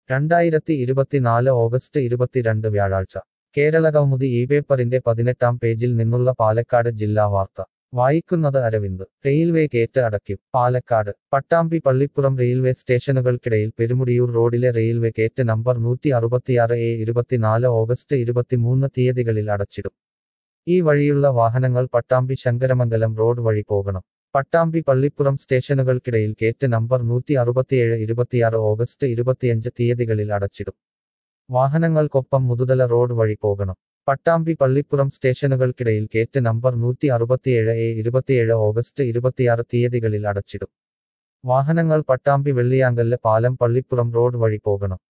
രണ്ടായിരത്തി ഇരുപത്തിനാല് ഓഗസ്റ്റ് ഇരുപത്തിരണ്ട് വ്യാഴാഴ്ച കേരളകൗമുദി ഈ പേപ്പറിന്റെ പതിനെട്ടാം പേജിൽ നിന്നുള്ള പാലക്കാട് ജില്ലാ വാർത്ത വായിക്കുന്നത് അരവിന്ദ് റെയിൽവേ ഗേറ്റ് അടയ്ക്കും പാലക്കാട് പട്ടാമ്പി പള്ളിപ്പുറം റെയിൽവേ സ്റ്റേഷനുകൾക്കിടയിൽ പെരുമുടിയൂർ റോഡിലെ റെയിൽവേ ഗേറ്റ് നമ്പർ നൂറ്റി അറുപത്തിയാറ് എ ഇരുപത്തിനാല് ഓഗസ്റ്റ് ഇരുപത്തിമൂന്ന് തീയതികളിൽ അടച്ചിടും ഈ വഴിയുള്ള വാഹനങ്ങൾ പട്ടാമ്പി ശങ്കരമംഗലം റോഡ് വഴി പോകണം പട്ടാമ്പി പള്ളിപ്പുറം സ്റ്റേഷനുകൾക്കിടയിൽ ഗേറ്റ് നമ്പർ നൂറ്റി അറുപത്തിയേഴ് ഇരുപത്തിയാറ് ഓഗസ്റ്റ് ഇരുപത്തിയഞ്ച് തീയതികളിൽ അടച്ചിടും വാഹനങ്ങൾക്കൊപ്പം മുതുതല റോഡ് വഴി പോകണം പട്ടാമ്പി പള്ളിപ്പുറം സ്റ്റേഷനുകൾക്കിടയിൽ ഗേറ്റ് നമ്പർ നൂറ്റി അറുപത്തിയേഴ് എ ഇരുപത്തിയേഴ് ഓഗസ്റ്റ് ഇരുപത്തിയാറ് തീയതികളിൽ അടച്ചിടും വാഹനങ്ങൾ പട്ടാമ്പി വെള്ളിയാങ്കല്ല് പാലം പള്ളിപ്പുറം റോഡ് വഴി പോകണം